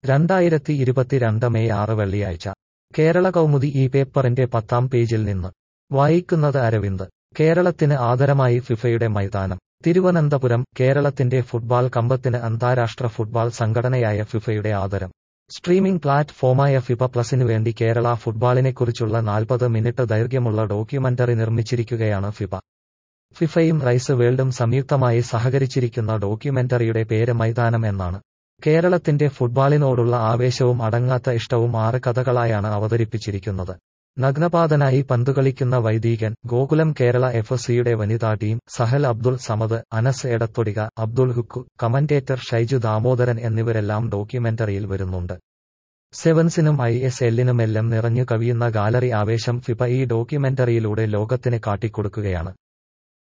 രണ്ടായിരത്തി ഇരുപത്തിരണ്ട് മെയ് ആറ് വെള്ളിയാഴ്ച കേരള കൗമുദി ഈ പേപ്പറിന്റെ പത്താം പേജിൽ നിന്ന് വായിക്കുന്നത് അരവിന്ദ് കേരളത്തിന് ആദരമായി ഫിഫയുടെ മൈതാനം തിരുവനന്തപുരം കേരളത്തിന്റെ ഫുട്ബാൾ കമ്പത്തിന് അന്താരാഷ്ട്ര ഫുട്ബാൾ സംഘടനയായ ഫിഫയുടെ ആദരം സ്ട്രീമിംഗ് പ്ലാറ്റ്ഫോമായ ഫിഫ പ്ലസിനു വേണ്ടി കേരള ഫുട്ബാളിനെക്കുറിച്ചുള്ള നാൽപ്പത് മിനിറ്റ് ദൈർഘ്യമുള്ള ഡോക്യുമെന്ററി നിർമ്മിച്ചിരിക്കുകയാണ് ഫിഫ ഫിഫയും റൈസ് വേൾഡും സംയുക്തമായി സഹകരിച്ചിരിക്കുന്ന ഡോക്യുമെന്ററിയുടെ പേര് മൈതാനം എന്നാണ് കേരളത്തിന്റെ ഫുട്ബാളിനോടുള്ള ആവേശവും അടങ്ങാത്ത ഇഷ്ടവും ആറ് കഥകളായാണ് അവതരിപ്പിച്ചിരിക്കുന്നത് നഗ്നപാതനായി പന്തുകളിക്കുന്ന വൈദീകൻ ഗോകുലം കേരള എഫ് സിയുടെ വനിതാ ടീം സഹൽ അബ്ദുൾ സമദ് അനസ് എടത്തൊടിക അബ്ദുൾ ഹുക്കു കമന്റേറ്റർ ഷൈജു ദാമോദരൻ എന്നിവരെല്ലാം ഡോക്യുമെന്ററിയിൽ വരുന്നുണ്ട് സെവൻസിനും ഐ എസ് എല്ലിനുമെല്ലാം നിറഞ്ഞു കവിയുന്ന ഗാലറി ആവേശം ഫിഫ ഈ ഡോക്യുമെന്ററിയിലൂടെ ലോകത്തിന് കാട്ടിക്കൊടുക്കുകയാണ്